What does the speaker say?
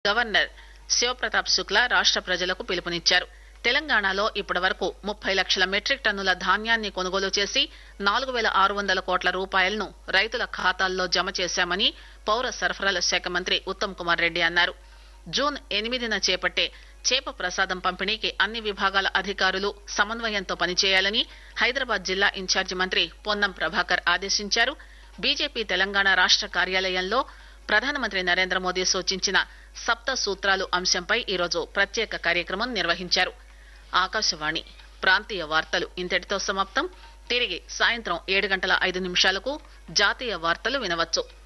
governor Shiv Pratap Shukla రాష్ట ప్రజలకు పిలుపునిచ్చారు తెలంగాణలో ఇప్పటివరకు ముప్పై లక్షల మెట్రిక్ టన్నుల ధాన్యాన్ని కొనుగోలు చేసి నాలుగు పేల ఆరు వందల కోట్ల రూపాయలను రైతుల ఖాతాల్లో జమ చేశామని పౌర సరఫరాల శాఖ మంత్రి ఉత్తమ్ కుమార్ రెడ్డి అన్నారు జూన్ ఎనిమిదిన చేపట్టే చేప ప్రసాదం పంపిణీకి అన్ని విభాగాల అధికారులు సమన్వయంతో పనిచేయాలని హైదరాబాద్ జిల్లా ఇన్ఛార్జి మంత్రి పొన్నం ప్రభాకర్ ఆదేశించారు బీజేపీ తెలంగాణ రాష్ట కార్యాలయంలో ప్రధానమంత్రి నరేంద్ర మోదీ సూచించిన సప్త సూత్రాలు అంశంపై ఈరోజు ప్రత్యేక కార్యక్రమం నిర్వహించారు ఆకాశవాణి ప్రాంతీయ వార్తలు ఇంతటితో సమాప్తం తిరిగి సాయంత్రం ఏడు గంటల ఐదు నిమిషాలకు జాతీయ వార్తలు వినవచ్చు